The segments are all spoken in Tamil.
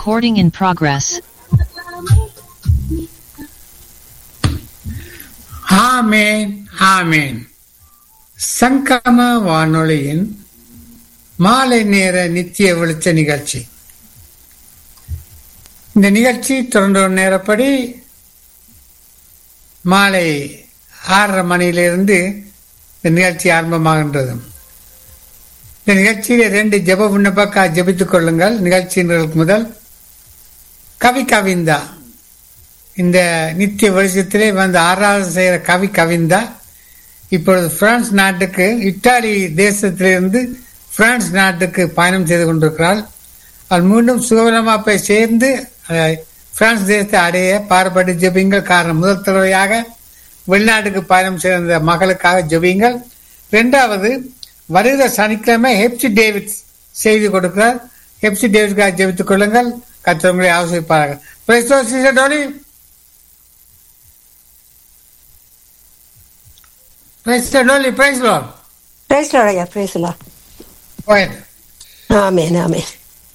Recording in progress. ஆமேன் ஆமேன் சங்கம வானொலியின் மாலை நேர நித்திய வெளிச்ச நிகழ்ச்சி இந்த நிகழ்ச்சி தொடர்ந்து நேரப்படி மாலை ஆறரை மணியிலிருந்து இந்த நிகழ்ச்சி ஆரம்பமாகின்றது இந்த நிகழ்ச்சியில் ரெண்டு ஜெப விண்ணப்பக்கா ஜெபித்துக் கொள்ளுங்கள் நிகழ்ச்சியினர்களுக்கு முதல் கவி கவிந்தா இந்த நித்திய வெளிச்சத்திலே வந்து ஆராதனை செய்கிற கவி கவிந்தா இப்பொழுது பிரான்ஸ் நாட்டுக்கு இத்தாலி தேசத்திலிருந்து பிரான்ஸ் நாட்டுக்கு பயணம் செய்து கொண்டிருக்கிறாள் அவள் மீண்டும் சுகவலமா போய் சேர்ந்து அஹ், பிரான்ஸ் தேசத்தை அடைய பாரப்பட்டு ஜெபிங்கள் காரணம் முதல் தடவையாக வெளிநாட்டுக்கு பயணம் செய்த மகளுக்காக ஜெபிங்கள் இரண்டாவது வருகிற சனிக்கிழமை ஹெப்சி டேவிட் செய்து கொடுக்கிறார் ஹெப்சி டேவிட்காக ஜெபித்துக் கொள்ளுங்கள் கத்தவங்களை ஆலோசிப்பார்கள் Praise the Lord, Sister Dolly. Praise the Lord, praise the Lord. Praise ஐயா பிரைஸ்லாம் Go ahead. ஆமேன் ஆமேன்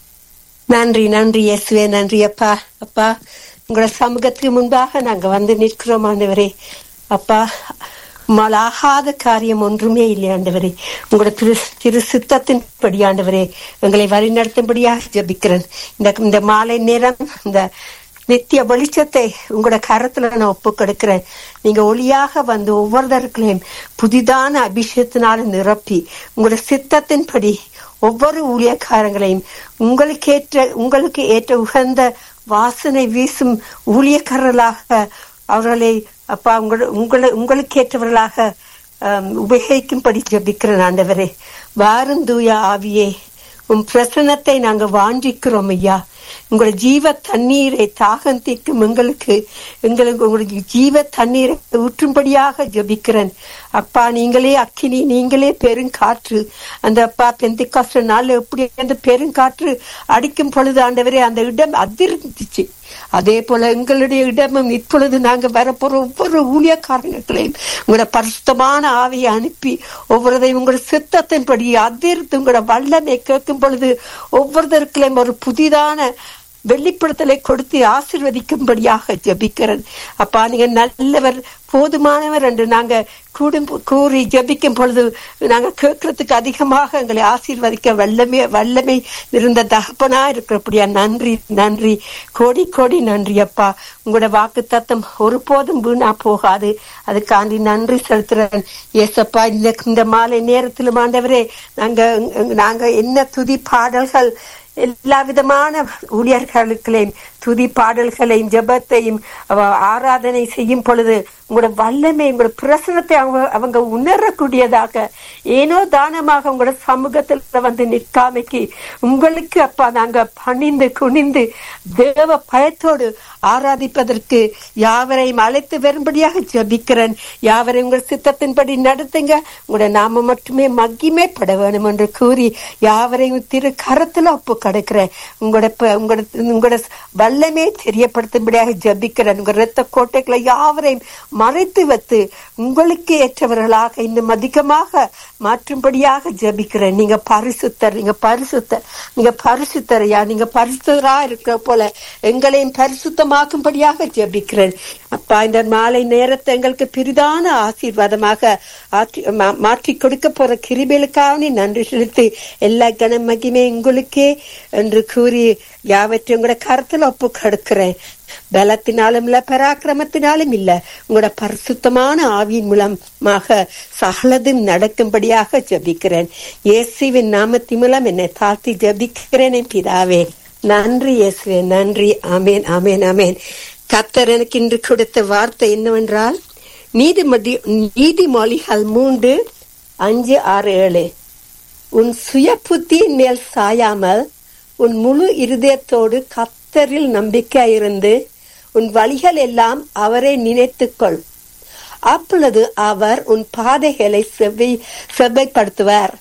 நன்றி நன்றி இயேசுவே நன்றி அப்பா அப்பா உங்களோட சமூகத்துக்கு முன்பாக நாங்க வந்து நிற்கிறோம் ஆண்டவரே அப்பா உம்மால் ஆகாத காரியம் ஒன்றுமே இல்லை ஆண்டவரே உங்களோட திரு திரு சித்தத்தின்படி ஆண்டவரே எங்களை வழிநடத்தும்படியாக ஜெபிக்கிறேன் இந்த இந்த மாலை நேரம் இந்த நித்திய வெளிச்சத்தை உங்களோட கரத்துல நான் ஒப்பு கொடுக்கிறேன் நீங்க ஒளியாக வந்து ஒவ்வொருத்தருக்களையும் புதிதான அபிஷேகத்தினால நிரப்பி உங்களோட சித்தத்தின்படி ஒவ்வொரு ஊழியக்காரங்களையும் உங்களுக்கு ஏற்ற உங்களுக்கு ஏற்ற உகந்த வாசனை வீசும் ஊழியக்காரர்களாக அவர்களை அப்பா உங்களை உங்களை உங்களுக்கு ஏற்றவர்களாக ஆம், உபயோகிக்கும்படி ஜெபிக்கிறேன் ஆண்டவரே வாரும் தூய ஆவியே உன் பிரசன்னத்தை நாங்க வாஞ்சிக்கிறோம் ஐயா உங்களோட ஜீவ தண்ணீரை தாகம் தீர்க்கும் எங்களுக்கு எங்களுக்கு உங்களுடைய ஜீவ தண்ணீரை ஊற்றும்படியாக ஜெபிக்கிறேன் அப்பா நீங்களே அக்கினி நீங்களே பெருங்காற்று அந்த அப்பா பெந்திக்காஸ்ட நாள்ல எப்படி அந்த பெருங்காற்று அடிக்கும் பொழுது ஆண்டவரே அந்த இடம் அதிர்ந்துச்சு அதே போல எங்களுடைய இடமும் இப்பொழுது நாங்க வரப்போற ஒவ்வொரு ஊழியக்காரங்களையும் உங்களோட பரிசுத்தமான ஆவியை அனுப்பி ஒவ்வொருதையும் உங்களோட சித்தத்தின்படி அதிர்த்து உங்களோட வல்லமை கேட்கும் பொழுது ஒவ்வொருத்தருக்களையும் ஒரு புதிதான வெளிப்படுத்தலை கொடுத்து ஆசிர்வதிக்கும்படியாக ஜெபிக்கிறேன் அப்பா நீங்க நல்லவர் போதுமானவர் என்று நாங்க கூடும் கூறி ஜெபிக்கும் பொழுது நாங்க கேட்கறதுக்கு அதிகமாக எங்களை ஆசீர்வதிக்க வல்லமே வல்லமை இருந்த தகப்பனா இருக்கிறபடியா நன்றி நன்றி கோடி கோடி நன்றி அப்பா உங்களோட வாக்கு தத்தம் ஒருபோதும் வீணா போகாது அதுக்காண்டி நன்றி செலுத்துறேன் ஏசப்பா இந்த இந்த மாலை நேரத்திலும் ஆண்டவரே நாங்க நாங்க என்ன துதி பாடல்கள் எல்லா விதமான ஊழியர்களுக்களையும் துதி பாடல்களையும் ஜெபத்தையும் அவ ஆராதனை செய்யும் பொழுது உங்களோட வல்லமை உங்களோட பிரசனத்தை அவங்க அவங்க உணரக்கூடியதாக ஏனோ தானமாக உங்களோட சமூகத்துல வந்து நிற்காமைக்கு உங்களுக்கு அப்பா நாங்க பணிந்து குனிந்து தேவ பயத்தோடு ஆராதிப்பதற்கு யாவரையும் அழைத்து வரும்படியாக ஜெபிக்கிறேன் யாவரையும் உங்கள் சித்தத்தின்படி நடத்துங்க உங்களோட நாம மட்டுமே மகிமே பட வேணும் என்று கூறி யாவரையும் திரு கரத்துல ஒப்பு கிடைக்கிறேன் உங்களோட ப- உங்களோட உங்களோட வல்லமே தெரியப்படுத்தும்படியாக ஜெபிக்கிறேன் உங்க ரத்த கோட்டைகளை யாவரையும் மறைத்து வைத்து உங்களுக்கு ஏற்றவர்களாக இன்னும் அதிகமாக மாற்றும்படியாக ஜெபிக்கிறேன் நீங்க பரிசுத்தர் நீங்க பரிசுத்தர் நீங்க பரிசுத்தரையா நீங்க பரிசுத்தரா இருக்கிற போல எங்களையும் பரிசுத்தமாக்கும்படியாக ஜெபிக்கிறேன் அப்பா இந்த மாலை நேரத்தை எங்களுக்கு பெரிதான ஆசீர்வாதமாக ஆற்றி- மா- மாற்றி கொடுக்க போற கிருபைகளுக்காக நன்றி செலுத்தி எல்லா கன மகிமே உங்களுக்கே என்று கூறி யாவற்றையும் உங்களோட கருத்துல ஒப்பு கொடுக்கிறேன் பலத்தினாலும் இல்ல பராக்கிரமத்தினாலும் இல்ல உங்களோட பரிசுத்தமான ஆவியின் மூலமாக சகலதும் நடக்கும்படியாக ஜெபிக்கிறேன் இயேசுவின் நாமத்தின் மூலம் என்னை தாழ்த்தி ஜெபிக்கிறேன் என் பிதாவே நன்றி இயேசுவே நன்றி ஆமேன் ஆமேன் ஆமேன் கத்தர் எனக்கு இன்று கொடுத்த வார்த்தை என்னவென்றால் நீதிமொழி நீதிமொழிகள் மூன்று அஞ்சு ஆறு ஏழு உன் சுய புத்தியின் மேல் சாயாமல் உன் முழு இருதயத்தோடு கத்தரில் நம்பிக்கையிருந்து உன் வழிகள் எல்லாம் அவரை நினைத்துக்கொள் அப்பொழுது அவர் உன் பாதைகளை செவ்வை செவ்வைப்படுத்துவார்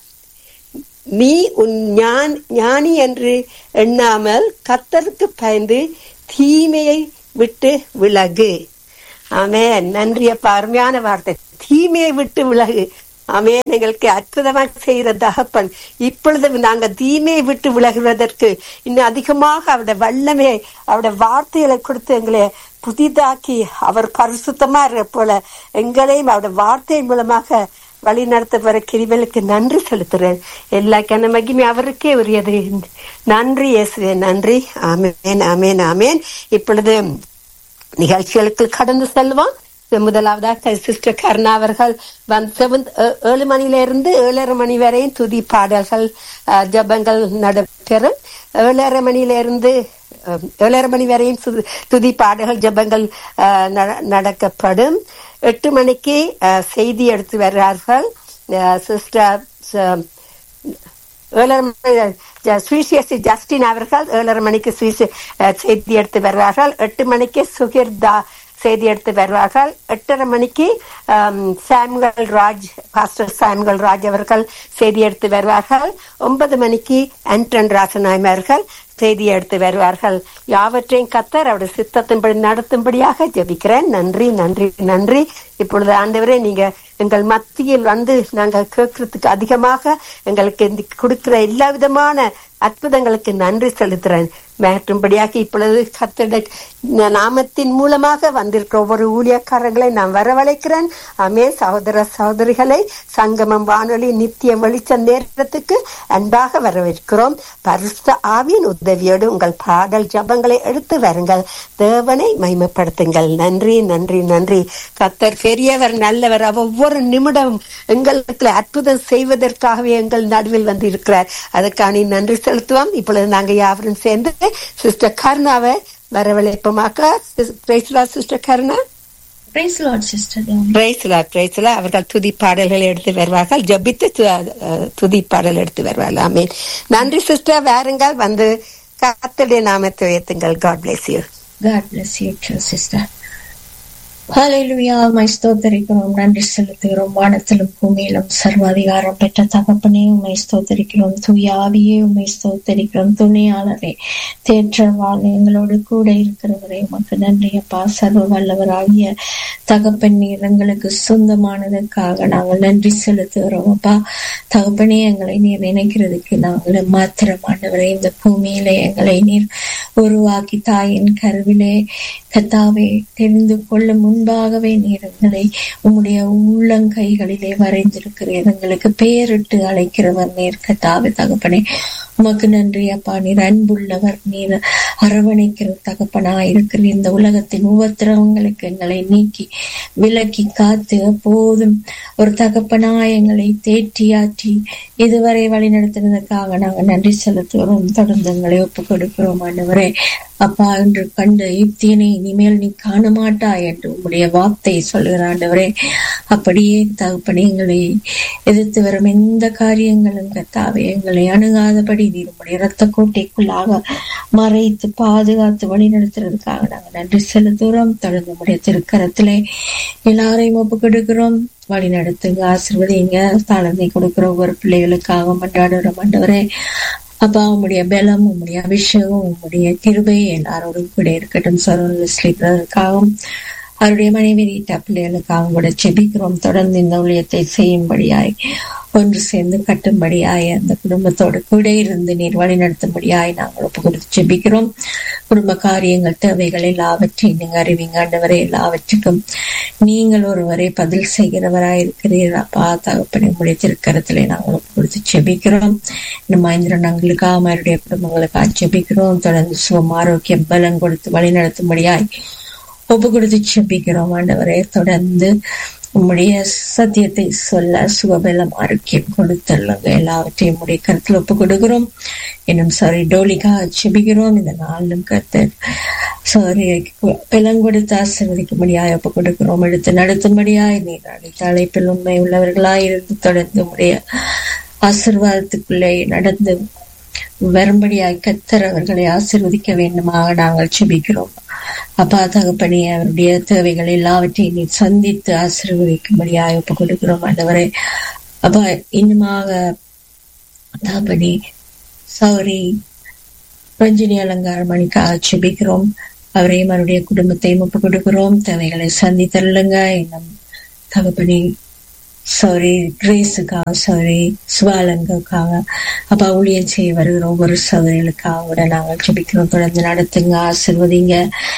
நீ உன் ஞான் ஞானி என்று எண்ணாமல் கத்தருக்கு பயந்து தீமையை விட்டு விலகு ஆமென் நன்றி அப்பா அருமையான வார்த்தை தீமையை விட்டு விலகு ஆமென் எங்களுக்கு அற்புதமாக செய்கிற தகப்பன் இப்பொழுது நாங்க தீமையை விட்டு விலகுவதற்கு இன்னும் அதிகமாக அவருடைய வல்லமே அவருடைய வார்த்தைகளை கொடுத்து எங்களை புதிதாக்கி அவர் பரிசுத்தமா இருக்கிற போல எங்களையும் அவருடைய வார்த்தை மூலமாக வழி நடத்த வர கிரிவலுக்கு நன்றி செலுத்துறேன் எல்லா கன மகிமை அவருக்கே உரியது நன்றி இயேசுவே நன்றி ஆமேன் ஆமேன் ஆமேன் இப்பொழுது நிகழ்ச்சிகளுக்கு கடந்து செல்வோம் முதலாவதாக சிஸ்டர் கருணா அவர்கள் வந்து செவன் ஏழு மணில இருந்து ஏழரை மணி வரையும் துதி பாடல்கள் அஹ், ஜெபங்கள் நடைபெறும் ஏழரை மணில இருந்து அஹ், ஏழரை மணி வரையும் சு- துதி பாடல்கள் ஜெபங்கள் அஹ், நட- நடக்கப்படும் எட்டு மணிக்கு அஹ், செய்தி எடுத்து வருவார்கள் சிஸ்டர் ஏழரை மணி ஜ- சுவிசேஷி ஜஸ்டின் அவர்கள் ஏழரை மணிக்கு சுவிசே அஹ், செய்தி எடுத்து வருவார்கள் எட்டு மணிக்கு சுகிர்தா செய்தி எடுத்து வருவார்கள் எட்டரை மணிக்கு ஆம், Samuel Raj pastor Samuel Raj அவர்கள் செய்தி எடுத்து வருவார்கள் ஒன்பது மணிக்கு ஆண்டன் ராசநாயம் அவர்கள் செய்தி எடுத்து வருவார்கள் யாவற்றையும் கத்தர் அவருடைய சித்தத்தின்படி நடத்தும்படியாக ஜெபிக்கிறேன் நன்றி நன்றி நன்றி இப்பொழுது ஆண்டவரே நீங்க எங்கள் மத்தியில் வந்து நாங்கள் கேட்கறதுக்கு அதிகமாக எங்களுக்கு இந்த கொடுக்கிற எல்லா விதமான அற்புதங்களுக்கு நன்றி செலுத்துறேன் மேற்றும்படியாக இப்பொழுது கத்தட நாமத்தின் மூலமாக வந்திருக்கிற ஒவ்வொரு ஊழியக்காரர்களை நான் வரவழைக்கிறேன் அமே சகோதர சகோதரிகளை சங்கமம் வானொலி நித்திய வெளிச்சம் நேரத்துக்கு அன்பாக வரவேற்கிறோம் பரிசுத்த ஆவியின் உதவியோடு உங்கள் பாடல் ஜபங்களை எடுத்து வருங்கள் தேவனை மைமப்படுத்துங்கள் நன்றி நன்றி நன்றி கத்தர் பெரியவர் நல்லவர் அவர் ஒவ்வொரு நிமிடம் எங்களுக்கு அற்புதம் செய்வதற்காகவே எங்கள் நடுவில் வந்து இருக்கிறார் அதுக்கான நன்றி செலுத்துவோம் இப்பொழுது நாங்க யாவரும் சேர்ந்து சிஸ்டர் கருணாவை வரவழைப்போமாக்கா sister Karuna Praise the Lord, Sister. Praise Lord praise Lord அவர்கள் துதி பாடல்களை எடுத்து வருவார்கள் ஜபித்து து- அஹ், துதி பாடல் எடுத்து வருவார்கள் ஆமீன் நன்றி சிஸ்டர் வேறுங்கள் வந்து கத்துடைய நாமத்தை உயர்த்துங்கள் God bless you God bless you too, Sister. ஹalleluya மை ஸ்தோத்தரிக்கிறோம் நன்றி செலுத்துகிறோம் வானத்திலும் பூமியிலும் சர்வாதிகாரம் பெற்ற தகப்பனே உமை ஸ்தோத்தரிக்கிறோம் தூய ஆவியே உமை ஸ்தோத்தரிக்கிறோம் துணையாளரே தேற்றவாள் எங்களோடு கூட இருக்கிறவரே உமக்கு நன்றி அப்பா சர்வ வல்லவராகிய தகப்பன் நீர் எங்களுக்கு சொந்தமானதுக்காக நாங்கள் நன்றி செலுத்துகிறோம் அப்பா தகப்பனே எங்களை நீர் நினைக்கிறதுக்கு நாங்கள் மாத்திரமானவரை இந்த பூமியிலே எங்களை நீர் உருவாக்கி தாயின் கருவிலே கத்தாவே தெரிந்து கொள்ளும் முன்பாகவே நீர் எங்களை உம்முடைய உள்ளங்கைகளிலே வரைந்திருக்கிறீர் எங்களுக்கு பெயரிட்டு அழைக்கிறவர் நீர் கத்தாவே தகப்பனே உமக்கு நன்றி அப்பா நீர் அன்புள்ளவர் நீர் அரவணைக்கிற தகப்பனா இருக்கிற இந்த உலகத்தின் உபத்திரவங்களுக்கு எங்களை நீக்கி விலக்கி காத்து எப்போதும் ஒரு தகப்பனா எங்களை தேற்றியாற்றி இதுவரை வழி நடத்தினதுக்காக நாங்கள் நன்றி செலுத்துகிறோம் தொடர்ந்து எங்களை ஒப்புக் கொடுக்கிறோம் ஆண்டவரே அப்பா என்று கண்ட யுக்தியனை இனிமேல் நீ காண மாட்டாய் என்று உம்முடைய வார்த்தை சொல்லுகிற ஆண்டவரே அப்படியே தகப்பனே எங்களை எதிர்த்து வரும் எந்த காரியங்களும் கத்தாவே எங்களை அணுகாதபடி நீர் உம்முடைய இரத்த கோட்டைக்குள்ளாக மறைத்து பாதுகாத்து வழி நடத்துறதுக்காக நாங்கள் நன்றி செலுத்துகிறோம் தொடர்ந்து உம்முடைய திருக்கரத்திலே எல்லாரையும் ஒப்பு கொடுக்கிறோம் வழி நடத்துங்க ஆசிர்வதிங்க தாளந்தை கொடுக்கிற ஒவ்வொரு பிள்ளைகளுக்காக மன்றாடுற ஆண்டவரே அப்பா உம்முடைய பலம் உம்முடைய அபிஷேகம் உம்முடைய கிருபை எல்லாரோடும் கூட இருக்கட்டும் சரோக்காகவும் அவருடைய மனைவி ரீட்டா பிள்ளைகளுக்காகவும் கூட செபிக்கிறோம் தொடர்ந்து இந்த ஊழியத்தை செய்யும்படியாய் ஒன்று சேர்ந்து கட்டும்படியாய் அந்த குடும்பத்தோடு கூட இருந்து நீர் வழி நடத்தும்படியாய் நாங்கள் ஒப்பு கொடுத்து செபிக்கிறோம் குடும்ப காரியங்கள் தேவைகள் எல்லாவற்றையும் நீங்க அறிவிங்க ஆண்டவரே எல்லாவற்றுக்கும் நீங்கள் ஒருவரை பதில் செய்கிறவராய் இருக்கிறீர் அப்பா தகப்பனை உங்களுடைய திருக்கரத்திலே நாங்கள் ஒப்பு கொடுத்து செபிக்கிறோம் இந்த மகேந்திரன் நாங்களுக்காக அவருடைய குடும்பங்களுக்காக செபிக்கிறோம் தொடர்ந்து சுகம் ஆரோக்கியம் பலம் கொடுத்து வழி நடத்தும்படியாய் ஒப்பு கொடுத்து செபிக்கிறோம் ஆண்டவரே தொடர்ந்து உம்முடைய சத்தியத்தை சொல்ல சுகபலம் ஆரோக்கியம் கொடுத்துள்ளுங்க எல்லாவற்றையும் உடைய கருத்தில் ஒப்பு கொடுக்கிறோம் இன்னும் சாரி டோலிகா செபிக்கிறோம் இந்த நாளிலும் கருத்து சாரி பலம் கொடுத்து ஆசிர்வதிக்கும்படியாய் ஒப்பு கொடுக்கிறோம் எடுத்து நடத்தும்படியாய் நீர் அழைத்த அழைப்பில் உண்மை உள்ளவர்களாய் இருந்து தொடர்ந்து உடைய ஆசிர்வாதத்துக்குள்ளே நடந்து வரும்படியாய் கத்தர் அவர்களை ஆசிர்வதிக்க வேண்டுமாக நாங்கள் செபிக்கிறோம் அப்பா தகப்பனி அவருடைய தேவைகள் எல்லாவற்றையும் நீ சந்தித்து ஆசீர்வதிக்கும்படியாக ஒப்பு கொடுக்கிறோம் ஆண்டவரே அப்பா இன்னுமாக தகப்பனி சௌரி ரஞ்சினி அலங்கார மணிக்காக செபிக்கிறோம் அவரையும் அவருடைய குடும்பத்தையும் ஒப்பு கொடுக்கிறோம் தேவைகளை சந்தித்தருளுங்க இன்னும் தகப்பனி சாரி கிரேஸுக்காக சாரி சுவாலங்குக்காக அப்பா ஊழியம் செய்ய வருகிற ஒவ்வொரு சகோதரிகளுக்காக கூட நாங்கள் ஜெபிக்கிறோம் தொடர்ந்து நடத்துங்க ஆசிர்வதிங்க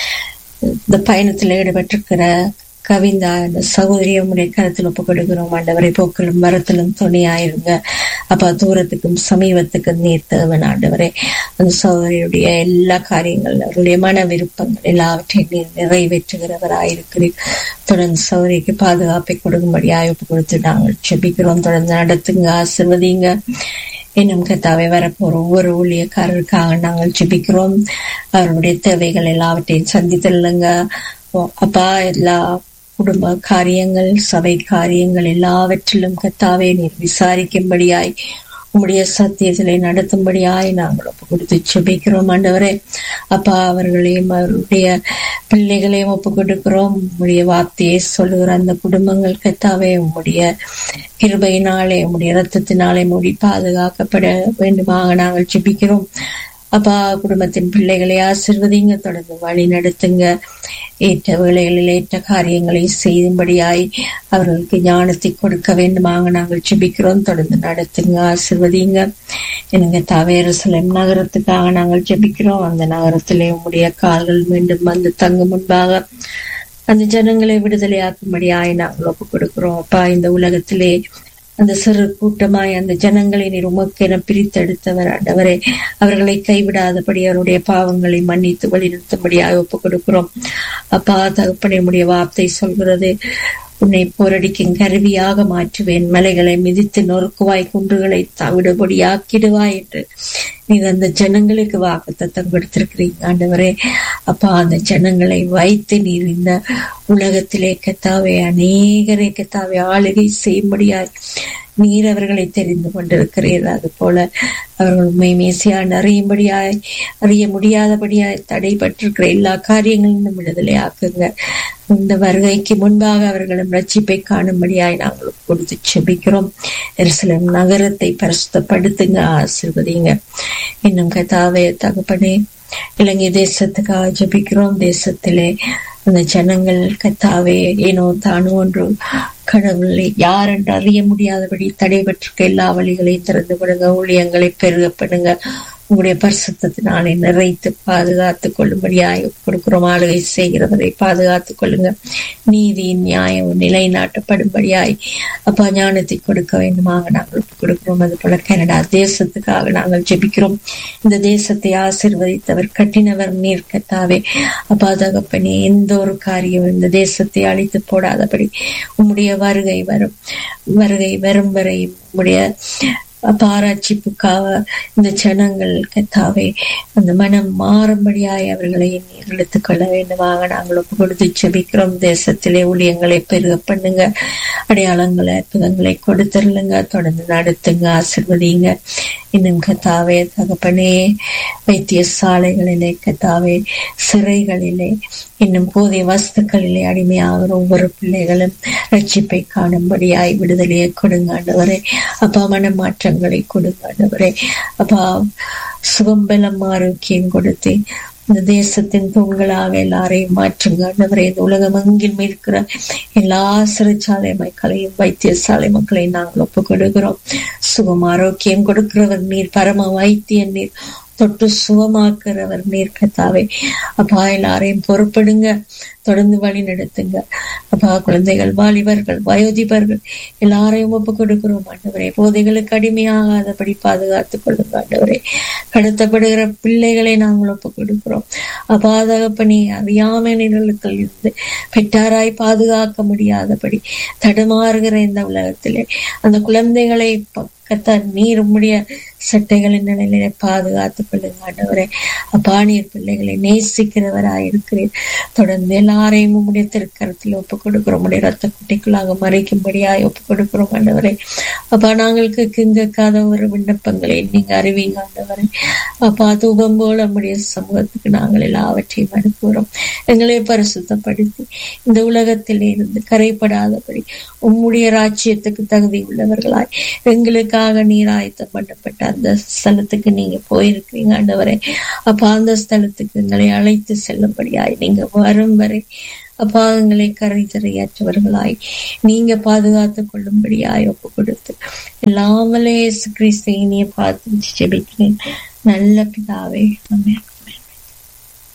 இந்த பயணத்தில் ஈடுபட்டிருக்கிற கவிந்தா இந்த சகோதரியை உடைய கருத்தில் ஒப்புக் கொடுக்கிறோம் ஆண்டவரை போக்கிலும் மரத்திலும் துணையாயிருங்க அப்பா தூரத்துக்கும் சமீபத்துக்கும் நீர் தேவன் ஆண்டவரே அந்த சகோதரியுடைய எல்லா காரியங்கள் அவருடைய மன விருப்பங்கள் எல்லாவற்றையும் நீர் நிறைவேற்றுகிறவராயிருக்கிறீர் தொடர்ந்து சௌரிக்கு பாதுகாப்பை கொடுக்கும்படியாக ஒப்பு கொடுத்து நாங்கள் செபிக்கிறோம் தொடர்ந்து நடத்துங்க ஆசிர்வதிங்க இன்னும் கத்தாவை வரப்போற ஒவ்வொரு ஊழியக்காரருக்காக நாங்கள் ஜெபிக்கிறோம் அவருடைய தேவைகள் எல்லாவற்றையும் சந்தித்துள்ளுங்க அப்பா எல்லா குடும்ப காரியங்கள் சபை காரியங்கள் எல்லாவற்றிலும் கத்தாவே நீர் விசாரிக்கும்படியாய் உம்முடைய சத்தியத்திலே நடத்தும்படியாய் நாங்கள் ஒப்பு கொடுத்து செபிக்கிறோம் ஆண்டவரே அப்பா அவர்களையும் அவருடைய பிள்ளைகளையும் ஒப்பு கொடுக்கிறோம் உம்முடைய வார்த்தையை சொல்லுகிற அந்த குடும்பங்கள் கத்தாவே உம்முடைய கிருபையினாலே உம்முடைய ரத்தத்தினாலே மூடி பாதுகாக்கப்பட வேண்டுமாக நாங்கள் ஜெபிக்கிறோம் அப்பா குடும்பத்தின் பிள்ளைகளை ஆசிர்வதிங்க தொடர்ந்து வழி நடத்துங்க ஏற்ற வேளைகளில் ஏற்ற காரியங்களை செய்யும்படியாய் அவர்களுக்கு ஞானத்தை கொடுக்க வேண்டுமாக நாங்கள் ஜெபிக்கிறோம் தொடர்ந்து நடத்துங்க ஆசிர்வதிங்க எனக்கு தவேரசலம் நகரத்துக்காக நாங்கள் ஜெபிக்கிறோம் அந்த நகரத்திலே உங்களுடைய கால்கள் மீண்டும் வந்து தங்கும் முன்பாக அந்த ஜனங்களை விடுதலையாக்கும்படியாய் நாங்கள் ஒப்பு கொடுக்கிறோம் அப்பா இந்த உலகத்திலே அந்த சிறு கூட்டமாய் அந்த ஜனங்களை நீர் உமக்கென பிரித்தெடுத்தவர் ஆண்டவரே அவர்களை கைவிடாதபடி அவருடைய பாவங்களை மன்னித்து வழிநிறுத்தும்படியாக ஒப்புக் கொடுக்கிறோம் அப்பா தகப்பனை உடைய வார்த்தை சொல்கிறது உன்னை போரடிக்கும் கருவியாக மாற்றுவேன் மலைகளை மிதித்து நொறுக்குவாய் குன்றுகளை தவிடுபடியாக்கிடுவாய் என்று நீர் அந்த ஜனங்களுக்கு வாக்கு தத்தம் கொடுத்திருக்கிறீங்க ஆண்டவரே அப்பா அந்த ஜனங்களை வைத்து நீர் இந்த உலகத்திலே கத்தாவே அநேகரை கத்தாவே ஆளுகை செய்யும்படியாய் நீர் அவர்களை தெரிந்து கொண்டிருக்கிறீர்கள் அது போல அவர்கள் உண்மை மேசியான் அறியும்படியாய் அறிய முடியாதபடியாய் தடைபட்டிருக்கிற எல்லா காரியங்களிலும் விடுதலை ஆக்குங்க இந்த வருகைக்கு முன்பாக அவர்களும் ரட்சிப்பை காணும்படியாய் நாங்கள் கொடுத்து செபிக்கிறோம் எருசலேம் நகரத்தை பரிசுத்தப்படுத்துங்க ஆசிர்வதிங்க இன்னும் கதாவே தகப்பனே இலங்கை தேசத்துக்காக ஜபிக்கிறோம் தேசத்திலே அந்த ஜனங்கள் கத்தாவே ஏனோ தானோ ஒன்று கடவுளை யார் என்று அறிய முடியாதபடி தடைபட்டிருக்க எல்லா வழிகளையும் திறந்து விடுங்க ஊழியங்களை பெருகப்படுங்க உங்களுடைய பரிசுத்தினாலே நிறைத்து பாதுகாத்துக் கொள்ளும்படியாய் கொடுக்கிறோம் ஆளுகை செய்கிறவரை பாதுகாத்துக் கொள்ளுங்க நீதி நியாயம் நிலைநாட்டப்படும்படியாய் அப்பா ஞானத்தை கொடுக்க வேண்டுமாக நாங்கள் கொடுக்கிறோம் அது போல கனடா தேசத்துக்காக நாங்கள் ஜெபிக்கிறோம் இந்த தேசத்தை ஆசிர்வதித்தவர் கட்டினவர் நீர் கத்தாவே அப்பா தகப்பனே எந்த ஒரு காரியம் இந்த தேசத்தை அழித்து போடாதபடி உம்முடைய வருகை வரும் வருகை வரும் வரை உம்முடைய பாராட்சிப்புக்காக இந்த ஜனங்கள் கத்தாவே அந்த மனம் மாறும்படியாய் அவர்களை எடுத்துக் கொள்ள வேண்டுமாக நாங்கள் ஒப்பு கொடுத்து செபிக்கிறோம் தேசத்திலே ஊழியங்களை பெருக பண்ணுங்க அடையாளங்களை அற்புதங்களை கொடுத்துருளுங்க தொடர்ந்து நடத்துங்க ஆசிர்வதிங்க இன்னும் கத்தாவே தகப்பனே வைத்தியசாலைகளிலே கத்தாவே சிறைகளிலே இன்னும் போதிய வஸ்துக்களிலே அடிமையாகிற ஒவ்வொரு பிள்ளைகளும் ரட்சிப்பை காணும்படியாய் விடுதலையை கொடுங்க ஆண்டவரே அப்பா மனமாற்றங்களை கொடுங்க ஆண்டவரே அப்பா சுகம்பலம் ஆரோக்கியம் கொடுத்து இந்த தேசத்தின் தூண்களாக எல்லாரையும் மாற்றுங்க ஆண்டவரே இந்த உலகம் எங்கிலும் இருக்கிற எல்லா சிறைச்சாலை மக்களையும் வைத்தியசாலை மக்களையும் நாங்கள் ஒப்பு கொடுக்கிறோம் சுகம் ஆரோக்கியம் கொடுக்கிறவர் நீர் பரம வைத்திய நீர் தொட்டு சுகமாக்குறவர் நீர் கத்தாவே அப்பா எல்லாரையும் பொறுப்படுங்க தொடர்ந்து வழி நடத்துங்க அப்பா குழந்தைகள் வாலிபர்கள் வயோதிபர்கள் எல்லாரையும் ஒப்பு கொடுக்கிறோம் ஆண்டவரே போதைகளுக்கு அடிமையாகாதபடி பாதுகாத்துக் கொள்ளுங்க ஆண்டவரே கடத்தப்படுகிற பிள்ளைகளை நாங்கள் ஒப்பு கொடுக்கிறோம் அபாதகப்பணி அறியாமைகளுக்கு இருந்து பெற்றாராய் பாதுகாக்க முடியாதபடி தடுமாறுகிற இந்த உலகத்திலே அந்த குழந்தைகளை கத்த நீர் உம்முடைய சட்டைகளின் நிலையிலே பாதுகாத்துக் கொள்ளுங்க ஆண்டவரே அப்பா நீர் பிள்ளைகளை நேசிக்கிறவராய் இருக்கிறேன் தொடர்ந்து எல்லாரையும் உம்முடைய திருக்கரத்தில் ஒப்புக் கொடுக்கிறோம் உடைய ரத்த குட்டிக்குள்ளாக மறைக்கும்படியாய் ஒப்புக் கொடுக்கிறோம் ஆண்டவரே அப்பா நாங்களுக்கு கிங்கக்காத ஒரு விண்ணப்பங்களை நீங்க அறிவீங்க ஆண்டவரே அப்பா தூபம் போல நம்முடைய சமூகத்துக்கு நாங்கள் எல்லாவற்றையும் அனுப்புகிறோம் எங்களை பரிசுத்தப்படுத்தி இந்த உலகத்தில் இருந்து கரைப்படாதபடி உம்முடைய ராஜ்யத்துக்கு தகுதி உள்ளவர்களாய் எங்களுக்காக நீர் ஆயத்தம் பண்ணப்பட்ட அந்த ஸ்தலத்துக்கு நீங்க போயிருக்கிறீங்க ஆண்டவரே அப்ப அந்த ஸ்தலத்துக்கு எங்களை அழைத்து செல்லும்படியாய் நீங்க வரும் வரை அப்பா எங்களை கரைதறையற்றவர்களாய் நீங்க பாதுகாத்துக் கொள்ளும்படியாய் ஒப்பு கொடுத்து எல்லாமலே கிறிஸ்து இனிய பார்த்து ஜெபிக்கிறேன் நல்ல பிதாவே ஆமென்